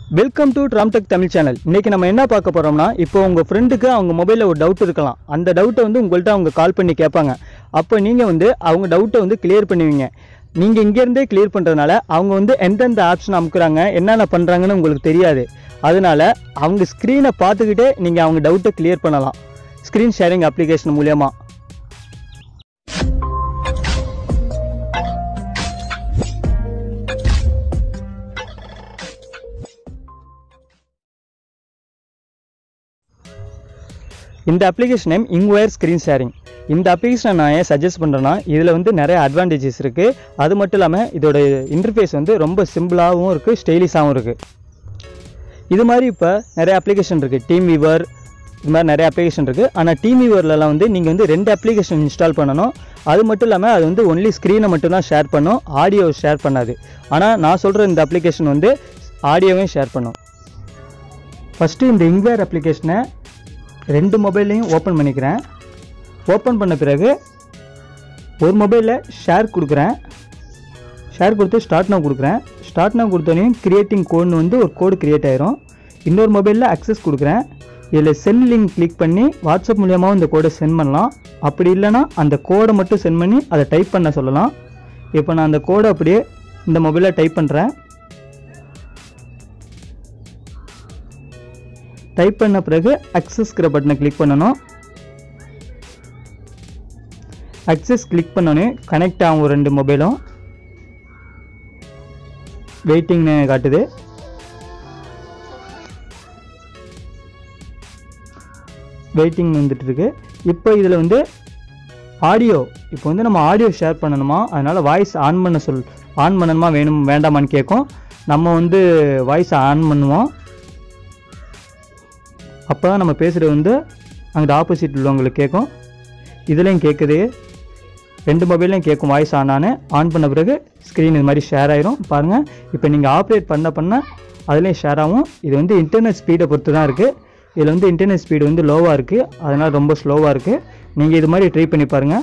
welcome to ட்ராம்டெக் Tamil channel இன்னைக்கு நம்ம என்ன பார்க்க போறோம்னா இப்போ உங்க ஃப்ரெண்டுக்கு அவங்க மொபைலில் ஒரு டவுட் இருக்கலாம் அந்த டவுட்டை வந்து உங்கள்கிட்ட அவங்க கால் பண்ணி கேட்பாங்க அப்போ நீங்க வந்து அவங்க டவுட்டை வந்து கிளியர் பண்ணுவீங்க நீங்க இங்கேருந்தே கிளியர் பண்றதுனால அவங்க வந்து எந்தெந்த ஆப்ஷன் அமுக்குறாங்க என்னென்ன பண்றாங்கன்னு உங்களுக்கு தெரியாது அதனால அவங்க ஸ்க்ரீனை பார்த்துக்கிட்டே நீங்க அவங்க டவுட்டை கிளியர் பண்ணலாம் ஸ்க்ரீன் ஷேரிங் அப்ளிகேஷன் மூலியமா இந்த அப்ளிகேஷன் நேம் இங்வயர் ஸ்க்ரீன் ஷேரிங் இந்த அப்ளிகேஷனை நான் ஏன் சஜஸ்ட் பண்ணுறேன்னா இதில் வந்து நிறைய அட்வான்டேஜஸ் இருக்குது அது மட்டும் இல்லாமல் இதோட இன்டர்ஃபேஸ் வந்து ரொம்ப சிம்பிளாகவும் இருக்குது ஸ்டைலிஷாகவும் இருக்குது இது மாதிரி இப்போ நிறைய அப்ளிகேஷன் இருக்குது டீம் வீவர் இது மாதிரி நிறைய அப்ளிகேஷன் இருக்குது ஆனால் டீம் வீவர்லலாம் வந்து நீங்கள் வந்து ரெண்டு அப்ளிகேஷன் இன்ஸ்டால் பண்ணணும் அது மட்டும் இல்லாமல் அது வந்து ஒன்லி ஸ்க்ரீனை மட்டும்தான் ஷேர் பண்ணும் ஆடியோ ஷேர் பண்ணாது ஆனால் நான் சொல்கிற இந்த அப்ளிகேஷன் வந்து ஆடியோவையும் ஷேர் பண்ணும் ஃபஸ்ட்டு இந்த இங்வேர் அப்ளிகேஷனை ரெண்டு மொபைல்லையும் ஓப்பன் பண்ணிக்கிறேன் ஓப்பன் பண்ண பிறகு ஒரு மொபைலில் ஷேர் கொடுக்குறேன் ஷேர் கொடுத்து ஸ்டார்ட் நவ் கொடுக்குறேன் ஸ்டார்ட் நவ் கொடுத்தோன்னே கிரியேட்டிங் கோட்னு வந்து ஒரு கோடு கிரியேட் ஆயிரும் இன்னொரு மொபைலில் அக்சஸ் கொடுக்குறேன் இதில் சென்ட் லிங்க் கிளிக் பண்ணி வாட்ஸ்அப் மூலியமாகவும் இந்த கோடை சென்ட் பண்ணலாம் அப்படி இல்லைன்னா அந்த கோடை மட்டும் சென்ட் பண்ணி அதை டைப் பண்ண சொல்லலாம் இப்போ நான் அந்த கோடை அப்படியே இந்த மொபைலில் டைப் பண்ணுறேன் டைப் பண்ண பிறகு அக்சஸ்கிற பட்டனை கிளிக் பண்ணணும் அக்சஸ் கிளிக் பண்ணோன்னே கனெக்ட் ஆகும் ரெண்டு மொபைலும் வெயிட்டிங்னு காட்டுது வெயிட்டிங் வந்துட்டு இருக்கு இப்போ இதில் வந்து ஆடியோ இப்போ வந்து நம்ம ஆடியோ ஷேர் பண்ணணுமா அதனால் வாய்ஸ் ஆன் பண்ண சொல் ஆன் பண்ணணுமா வேணும் வேண்டாமான்னு கேட்கும் நம்ம வந்து வாய்ஸை ஆன் பண்ணுவோம் அப்போ தான் நம்ம பேசுகிறது வந்து அங்கே ஆப்போசிட் உள்ளவங்களுக்கு கேட்கும் இதுலேயும் கேட்குது ரெண்டு மொபைல்லையும் கேட்கும் வாய்ஸ் ஆனான்னு ஆன் பண்ண பிறகு ஸ்க்ரீன் இது மாதிரி ஷேர் ஆயிரும் பாருங்கள் இப்போ நீங்கள் ஆப்ரேட் பண்ண பண்ண அதுலேயும் ஷேர் ஆகும் இது வந்து இன்டர்நெட் ஸ்பீடை பொறுத்து தான் இருக்குது இதில் வந்து இன்டர்நெட் ஸ்பீடு வந்து லோவாக இருக்குது அதனால் ரொம்ப ஸ்லோவாக இருக்குது நீங்கள் இது மாதிரி ட்ரை பண்ணி பாருங்கள்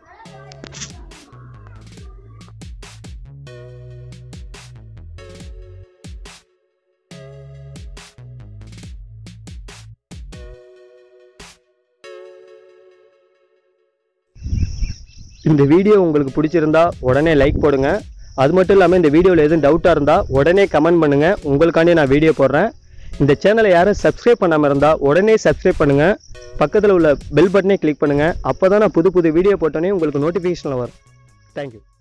இந்த வீடியோ உங்களுக்கு பிடிச்சிருந்தா உடனே லைக் போடுங்க அது மட்டும் இல்லாமல் இந்த வீடியோவில் எதுவும் டவுட்டாக இருந்தால் உடனே கமெண்ட் பண்ணுங்கள் உங்களுக்காண்டி நான் வீடியோ போடுறேன் இந்த சேனலை யாரும் சப்ஸ்கிரைப் பண்ணாமல் இருந்தால் உடனே சப்ஸ்கிரைப் பண்ணுங்கள் பக்கத்தில் உள்ள பெல் பட்டனே கிளிக் பண்ணுங்கள் அப்போ தான் நான் புது புது வீடியோ போட்டோன்னே உங்களுக்கு நோட்டிஃபிகேஷனில் வரும் தேங்க்யூ